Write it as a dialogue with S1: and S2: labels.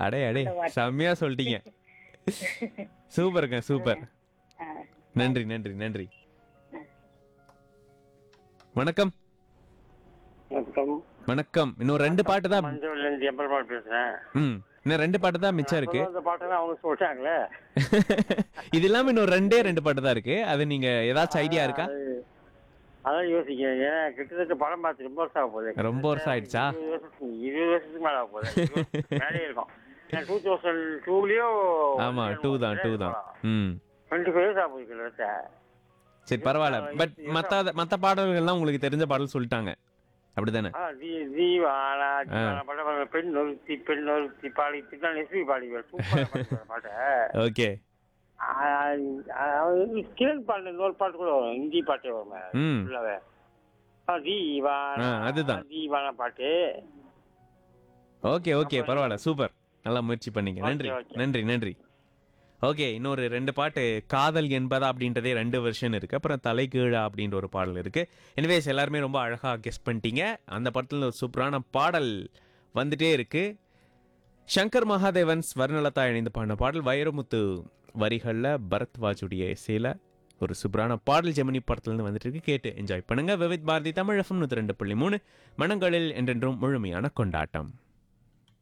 S1: அடே அடே செம்மையா சொல்லிட்டீங்க சூப்பருங்க சூப்பர்
S2: ஆ.
S1: நன்றி நன்றி நன்றி வணக்கம்
S3: வணக்கம்
S1: வணக்கம் இன்னும் ரெண்டு பாட்டு தான்
S3: மஞ்சள்ல இருந்து எம்பெருமாள் பேசுறேன்
S1: ம் இன்னும் ரெண்டு பாட்டு தான் மிச்சம் இருக்கு
S3: அந்த பாட்டெல்லாம் அவங்க சொல்லிட்டாங்களே
S1: இது இல்லாம இன்னும் ரெண்டே ரெண்டு பாட்டு தான் இருக்கு அது நீங்க ஏதாச்சும் ஐடியா இருக்கா
S3: அது- அதான் யோசிக்கிறேன் ஏன்னா கிட்டத்தட்ட படம் பார்த்து ரொம்ப வருஷம் ஆக போகுது
S1: ரொம்ப வருஷம் ஆயிடுச்சா?
S3: இருபது வருஷத்துக்கு இருபது வருஷத்துக்கு மேல ஆக போகுது இருபது வருஷத்துக்கு மேலே இருக்கும் டூ தௌசண்ட் டூலயோ
S1: ஆமா டூ தான் டூ தான் ம்
S3: டுவெண்ட்டி ஃபைவ் இயர்ஸ் ஆக போகுது கிட்டத்தட்ட
S1: சரி பரவாயில்ல பட் மத்த மத்த பாடல்கள்லாம் உங்களுக்கு தெரிஞ்ச பாடல் சொல்லிட்டாங்க அப்படிதானே
S3: ஆ, தி- தீவானா தீவானா பாட்டு பாருங்க. பெண் ஒருத்தி பெண் ஒருத்தி பாடி திட்டம் எஸ்பி பாடி சூப்பரா பாடுவார் பாட்டை
S1: ஓகே
S3: ஆ, ஆ, கிரண் பாட்டு இன்னொரு பாட்டு கூட வரும் ஹிந்தி பாட்டே வரும்
S1: ம்.
S3: ஃபுல்லாவே ஆ, தீவானா
S1: ஆ, அதுதான்.
S3: தீவானா பாட்டு
S1: ஓகே ஓகே பரவாயில்ல சூப்பர் நல்லா முயற்சி பண்ணீங்க நன்றி
S3: ஓகே, ஓகே.
S1: நன்றி நன்றி ஓகே இன்னொரு ரெண்டு பாட்டு காதல் என்பதா அப்படின்றதே ரெண்டு வெர்ஷன் இருக்கு அப்புறம் தலைகீழா அப்படின்ற ஒரு பாடல் இருக்கு எனிவேஸ் எல்லாருமே ரொம்ப அழகா கெஸ் பண்ணிட்டீங்க அந்த படத்துல ஒரு சூப்பரான பாடல் வந்துட்டே இருக்கு சங்கர் மகாதேவன் ஸ்வர்ணலதா இணைந்து பாடின பாடல் வைரமுத்து வரிகளில் பரத்வாஜுடைய இசையில ஒரு சூப்பரான பாடல் ஜெமினி படத்துலேருந்து வந்துட்டு இருக்கு கேட்டு என்ஜாய் பண்ணுங்க விவித் பாரதி தமிழ் எஃப்எம் நூற்றி ரெண்டு புள்ளி மூணு மனங்களில் என்றென்றும் முழுமையான கொண்டாட்டம்